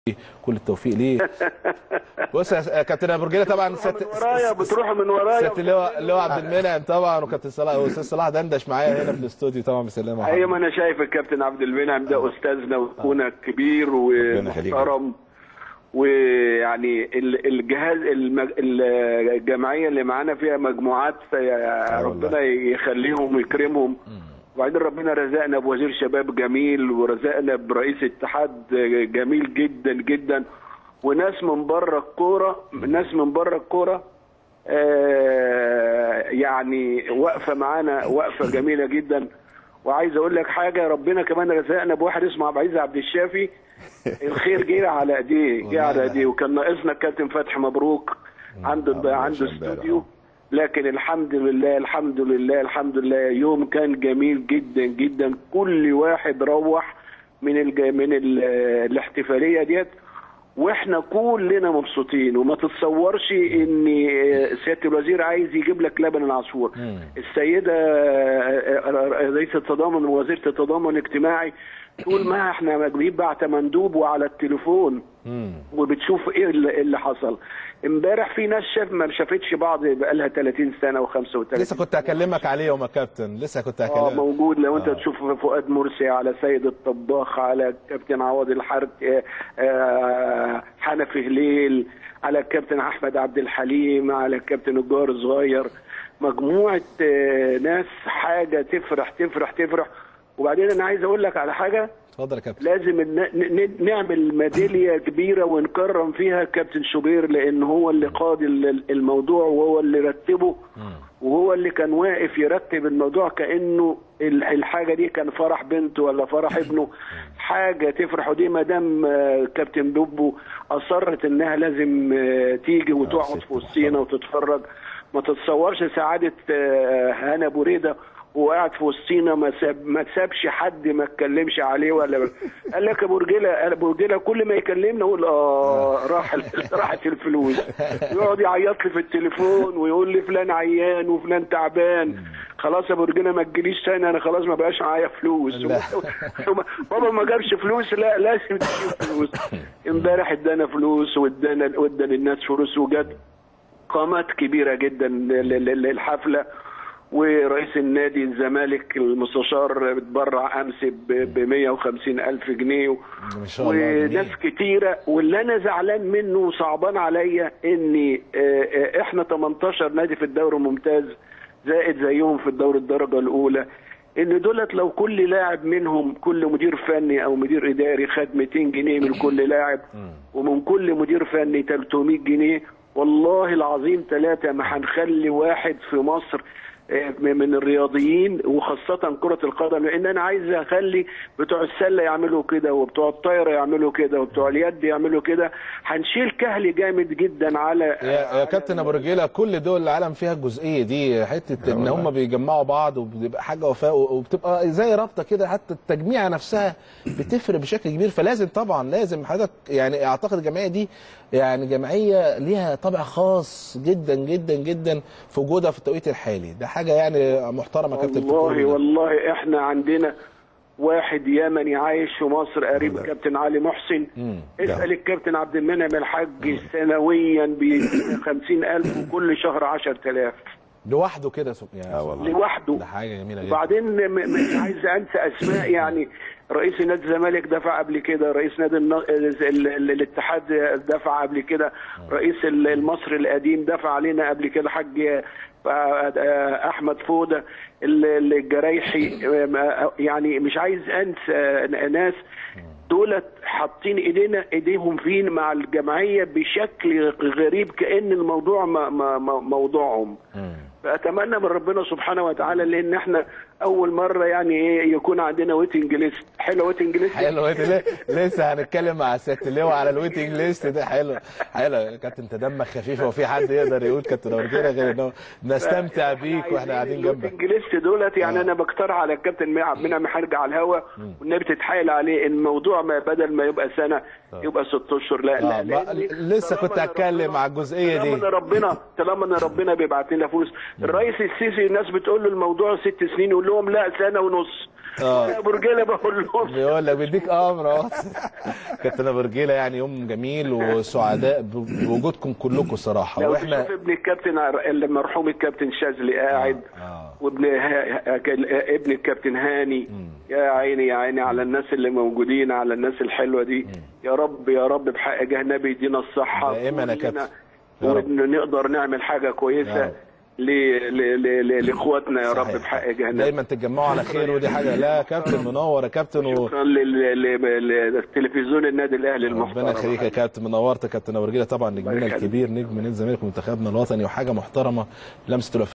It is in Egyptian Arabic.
كل التوفيق ليه بص يا كابتن ابو رجيله طبعا من ورايا بتروح من ورايا سياده اللواء اللواء عبد المنعم طبعا وكابتن صلاح واستاذ صلاح دندش معايا هنا في الاستوديو طبعا بسلام عليكم ايوه ما انا شايف الكابتن عبد المنعم ده استاذنا واخونا كبير يخليك. ومحترم ويعني ال- الجهاز المج- الجمعيه اللي معانا فيها مجموعات يا آه ربنا والله. يخليهم ويكرمهم وبعدين ربنا رزقنا بوزير شباب جميل ورزقنا برئيس اتحاد جميل جدا جدا وناس من بره الكوره ناس من بره الكوره آه، يعني واقفه معانا وقفه جميله جدا وعايز اقول لك حاجه ربنا كمان رزقنا بواحد اسمه عبد العزيز عبد الشافي الخير جه على ايديه جه على ايديه وكان ناقصنا الكابتن فتحي مبروك عنده آه، عنده ماشي امبارح. استوديو لكن الحمد لله الحمد لله الحمد لله يوم كان جميل جدا جدا كل واحد روح من الج... من ال... الاحتفاليه ديت واحنا كلنا مبسوطين وما تتصورش ان سياده الوزير عايز يجيب لك لبن العصفور السيده رئيسه التضامن وزيره التضامن الاجتماعي تقول ما احنا بيبعت مندوب وعلى التليفون وبتشوف ايه اللي, اللي حصل امبارح في ناس شاف ما شافتش بعض بقالها 30 سنه و35 لسه كنت هكلمك عليهم يا كابتن لسه كنت اه هكلمك موجود لو انت آه. تشوف فؤاد مرسي على سيد الطباخ على كابتن عوض الحرب آه، آه، حنفي هليل على الكابتن احمد عبد الحليم على الكابتن الجار الصغير مجموعه آه، ناس حاجه تفرح تفرح تفرح وبعدين انا عايز اقول لك على حاجه اتفضل يا كابتن لازم ن- ن- نعمل ميداليه كبيره ونكرم فيها كابتن شوبير لان هو اللي قاد ال- الموضوع وهو اللي رتبه وهو اللي كان واقف يرتب الموضوع كانه ال- الحاجه دي كان فرح بنته ولا فرح ابنه حاجه تفرح ودي مدام آه، كابتن بوبو اصرت انها لازم آه، تيجي وتقعد ست في وسطينا وتتفرج ما تتصورش سعاده آه، هنا بوريده وقاعد في وسطينا ما ساب ما سابش حد ما اتكلمش عليه ولا قال لك ابو رجيله ابو رجيله كل ما يكلمنا اقول اه راح راحت الفلوس يقعد يعيط لي في التليفون ويقول لي فلان عيان وفلان تعبان خلاص يا ابو رجيله ما تجيليش تاني انا خلاص ما بقاش معايا فلوس لا. بابا ما جابش فلوس لا لازم تجيب فلوس امبارح ادانا فلوس وادانا وادى للناس فلوس وجد قامات كبيره جدا لل- لل- للحفله ورئيس النادي الزمالك المستشار اتبرع امس ب 150 الف جنيه ما شاء الله وناس جميل. كتيره واللي انا زعلان منه وصعبان عليا ان آه، آه، احنا 18 نادي في الدوري الممتاز زائد زيهم في الدوري الدرجه الاولى ان دولت لو كل لاعب منهم كل مدير فني او مدير اداري خد 200 جنيه من كل لاعب ومن كل مدير فني 300 جنيه والله العظيم ثلاثه ما هنخلي واحد في مصر آه، من الرياضيين وخاصة كرة القدم لأن أنا عايز أخلي بتوع السلة يعملوا كده وبتوع الطايرة يعملوا كده وبتوع اليد يعملوا كده هنشيل كهل جامد جدا على يا يا كابتن ابو رجيله كل دول العالم فيها الجزئيه دي حته ان هم بيجمعوا بعض وبتبقى حاجه وفاء وبتبقى زي رابطه كده حتى التجميعه نفسها بتفرق بشكل كبير فلازم طبعا لازم حضرتك يعني اعتقد الجمعيه دي يعني جمعيه ليها طابع خاص جدا جدا جدا في وجودها في التوقيت الحالي ده حاجه يعني محترمه يا كابتن في كل والله ده. والله احنا عندنا واحد يمني عايش في مصر قريب كابتن علي محسن مم. اسأل الكابتن عبد المنعم الحاج سنويا ب 50000 وكل شهر 10000 لوحده كده سب- يعني آه والله. لوحده ده حاجه جميله جدا وبعدين م- مش عايز انسى اسماء يعني رئيس نادي الزمالك دفع قبل كده رئيس نادي الن- ال- ال- الاتحاد دفع قبل كده رئيس ال- المصري القديم دفع علينا قبل كده حاج آه، احمد فوده ال- ال- الجرايحي آه، يعني مش عايز انسى ناس دولت حاطين ايدينا ايديهم فين مع الجمعيه بشكل غريب كان الموضوع ما ما ما موضوعهم فاتمنى من ربنا سبحانه وتعالى لان احنا اول مره يعني ايه يكون عندنا ويتنج ليست حلو ويتنج ليست حلو ل- لسه هنتكلم مع سياده اللواء على الويتنج ليست ده حلو حلو يا كابتن انت دمك خفيف وفي حد يقدر يقول كابتن ورجيله غير انه نستمتع بيك واحنا قاعدين جنبك الويتنج ليست دولت يعني انا بقترح على الكابتن عبد المنعم هرجع على الهوا والنبي تتحايل عليه الموضوع ما بدل ما يبقى سنه يبقى ست اشهر لا آه، لا بقى- لأن لسه طالما كنت إن هتكلم ربنا- على الجزئية دي. طالما إن ربنا طالما ان ربنا بيبعت لنا فلوس الرئيس السيسي الناس بتقول له الموضوع ست سنين يقول لهم لا سنه ونص آه. يا برجاله بقول لهم بيقول لك بيديك امر اهو كابتن ابو رجيله يعني يوم جميل وسعداء ب- بوجودكم كلكم صراحه لو واحنا تشوف ابن الكابتن ع- المرحوم الكابتن شاذلي قاعد آه. وابن ها... ها- ابن الكابتن هاني يا عيني يا عيني على الناس اللي موجودين على الناس الحلوه دي يا رب يا رب بحق جهنبي يدينا الصحه دائماً يا كلنا، كابتن. يا رب. وان نقدر نعمل حاجه يا كويسه رب. ل... ل... ل... ل... لاخواتنا يا رب صحيح. بحق جهنبي دايما تتجمعوا على خير ودي حاجه لا يا كابتن منور يا كابتن و... شكرا لل- لل- للتلفزيون النادي الاهلي المحترم ربنا يخليك يا كابتن منورت يا كابتن ابو رجيله طبعا نجمنا يخليك. الكبير نجم نادي الزمالك ومنتخبنا الوطني وحاجه محترمه لمسه